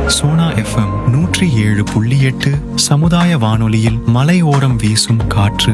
Sona FM நூற்றி ஏழு புள்ளி எட்டு சமுதாய வானொலியில் மலையோரம் வீசும் காற்று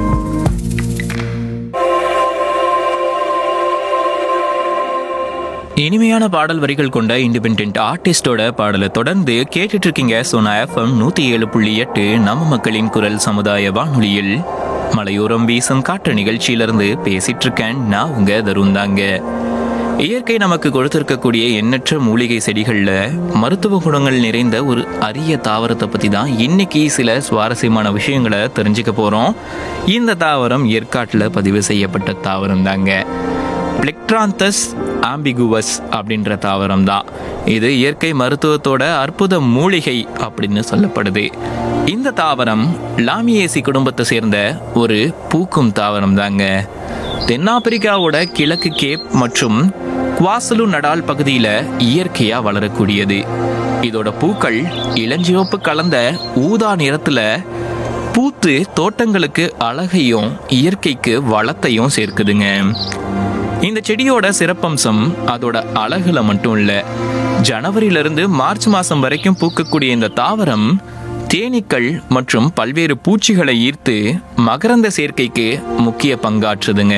இனிமையான பாடல் வரிகள் கொண்ட இண்டிபெண்ட் ஆர்டிஸ்டோட பாடலை தொடர்ந்து கேட்டுட்டு இருக்கீங்க சோனா எஃப்எம் நூத்தி ஏழு புள்ளி எட்டு நம்ம மக்களின் குரல் சமுதாய வானொலியில் மலையோரம் வீசும் காற்று நிகழ்ச்சியிலிருந்து பேசிட்டு இருக்கேன் நான் உங்க தருண் தாங்க இயற்கை நமக்கு கொடுத்திருக்கக்கூடிய எண்ணற்ற மூலிகை செடிகள்ல மருத்துவ குணங்கள் நிறைந்த ஒரு அரிய தாவரத்தை பத்தி தான் இன்னைக்கு சில சுவாரஸ்யமான விஷயங்களை தெரிஞ்சுக்க போறோம் இந்த தாவரம் ஏற்காட்டில் பதிவு செய்யப்பட்ட தாவரம் தாங்க பிளெக்ட்ராந்தஸ் ஆம்பிகுவஸ் அப்படின்ற தாவரம் தான் இது இயற்கை மருத்துவத்தோட அற்புத மூலிகை அப்படின்னு சொல்லப்படுது இந்த தாவரம் லாமியேசி குடும்பத்தை சேர்ந்த ஒரு பூக்கும் தாவரம் தாங்க தென்னாப்பிரிக்காவோட கிழக்கு கேப் மற்றும் குவாசலு நடால் பகுதியில் இயற்கையா வளரக்கூடியது இதோட பூக்கள் இளஞ்சிவப்பு கலந்த ஊதா நிறத்துல பூத்து தோட்டங்களுக்கு அழகையும் இயற்கைக்கு வளத்தையும் சேர்க்குதுங்க இந்த செடியோட சிறப்பம்சம் அதோட அழகுல மட்டும் இல்ல ஜனவரியில இருந்து மார்ச் மாசம் வரைக்கும் பூக்கக்கூடிய இந்த தாவரம் தேனீக்கள் மற்றும் பல்வேறு பூச்சிகளை ஈர்த்து மகரந்த சேர்க்கைக்கு முக்கிய பங்காற்றுதுங்க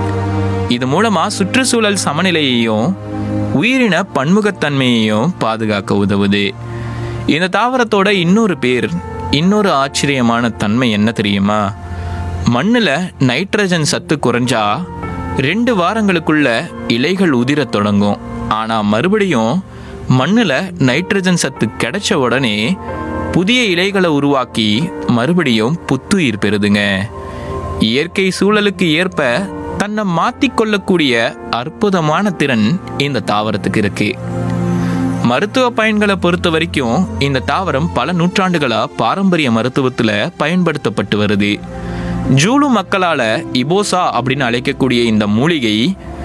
இது மூலமா சுற்றுச்சூழல் சமநிலையையும் உயிரின பன்முகத்தன்மையையும் பாதுகாக்க உதவுது இந்த தாவரத்தோட இன்னொரு பேர் இன்னொரு ஆச்சரியமான தன்மை என்ன தெரியுமா மண்ணுல நைட்ரஜன் சத்து குறைஞ்சா ரெண்டு வாரங்களுக்குள்ள இலைகள் உதிரத் தொடங்கும் ஆனா மறுபடியும் மண்ணுல நைட்ரஜன் சத்து கிடைச்ச உடனே புதிய இலைகளை உருவாக்கி மறுபடியும் புத்துயிர் பெறுதுங்க இயற்கை சூழலுக்கு ஏற்ப தன்னை மாத்திக்கொள்ளக்கூடிய அற்புதமான திறன் இந்த தாவரத்துக்கு இருக்கு மருத்துவ பயன்களை பொறுத்த வரைக்கும் இந்த தாவரம் பல நூற்றாண்டுகளா பாரம்பரிய மருத்துவத்துல பயன்படுத்தப்பட்டு வருது ஜூலு மக்களால இபோசா அப்படின்னு அழைக்கக்கூடிய இந்த மூலிகை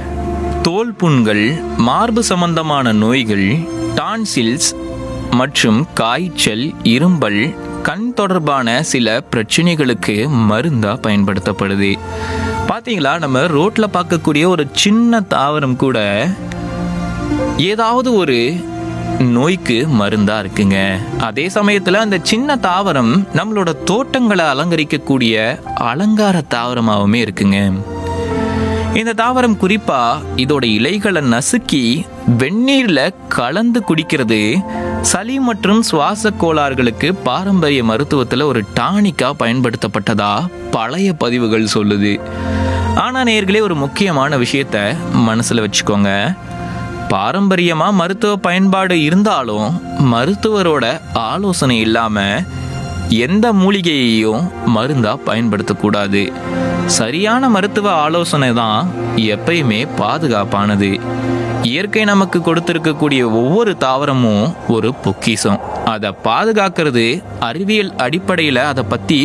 தோல் புண்கள் மார்பு சம்பந்தமான நோய்கள் டான்சில்ஸ் மற்றும் காய்ச்சல் இரும்பல் கண் தொடர்பான சில பிரச்சனைகளுக்கு மருந்தா பயன்படுத்தப்படுது பாத்தீங்களா நம்ம ரோட்ல பார்க்கக்கூடிய ஒரு சின்ன தாவரம் கூட ஏதாவது ஒரு நோய்க்கு மருந்தா இருக்குங்க அதே சமயத்துல அந்த சின்ன தாவரம் நம்மளோட தோட்டங்களை அலங்கரிக்கக்கூடிய அலங்கார தாவரமாகவுமே இருக்குங்க இந்த தாவரம் குறிப்பா இதோட இலைகளை நசுக்கி வெந்நீர்ல கலந்து குடிக்கிறது சளி மற்றும் சுவாச கோளாறுகளுக்கு பாரம்பரிய மருத்துவத்துல ஒரு டானிக்கா பயன்படுத்தப்பட்டதா பழைய பதிவுகள் சொல்லுது ஆனா நேர்களே ஒரு முக்கியமான விஷயத்த மனசுல வச்சுக்கோங்க பாரம்பரியமா மருத்துவ பயன்பாடு இருந்தாலும் மருத்துவரோட ஆலோசனை இல்லாம எந்த மூலிகையையும் மருந்தா பயன்படுத்தக்கூடாது சரியான மருத்துவ ஆலோசனை தான் எப்பயுமே பாதுகாப்பானது இயற்கை நமக்கு கொடுத்திருக்கக்கூடிய ஒவ்வொரு தாவரமும் ஒரு பொக்கிஷம் அதை பாதுகாக்கிறது அறிவியல் அடிப்படையில் அதை பற்றி